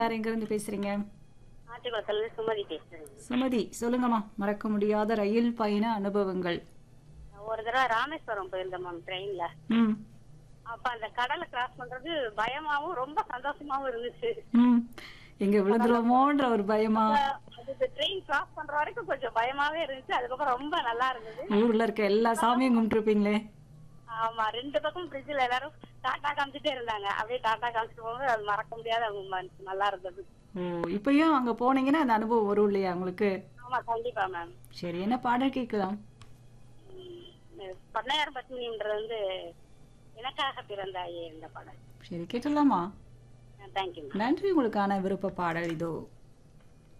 யார் எங்கேருந்து பேசுறீங்க ஆட்டுக்குளத்துல சுமதி பேசுறேன் சுமதி சொல்லுங்கம்மா மறக்க முடியாத ரயில் பயண அனுபவங்கள் ஒரு தடவை ராமேஸ்வரம் போயிருந்தேன் மேம் ட்ரெயின்ல ம் அப்ப அந்த கடலை கிராஸ் பண்றது பயமாவும் ரொம்ப சந்தோஷமாவும் இருந்துச்சு ம் எங்க விழுந்துருவோமோன்ற ஒரு பயமா அது ட்ரெயின் கிராஸ் பண்ற வரைக்கும் கொஞ்சம் பயமாவே இருந்துச்சு அதுக்கப்புறம் ரொம்ப நல்லா இருந்தது ஊர்ல இருக்க எல்லா சாமியும் கும்பிட்டுருப்பீங்களே ஆமா ரெண்டு பக்கம் பிரிட்ஜ்ல எல்லாரும் டாட்டா காமிச்சிட்டே இருந்தாங்க அப்படியே டாட்டா காமிச்சிட்டு போகும்போது அது மறக்க முடியாத ம- நல்லா இருந்தது ஓ இப்பயும் அங்க போனீங்கன்னா அந்த அனுபவம் வரும் இல்லையா உங்களுக்கு ஆமா கண்டிப்பா மேம் சரி என்ன பாடல் கேட்கலாம் பண்ணையார் பத்மினின்றது வந்து எனக்காக பிறந்தாயே இந்த படம் சரி கேட்கலாமா தேங்க்யூ மேம் நன்றி உங்களுக்கான விருப்ப பாடல் இதோ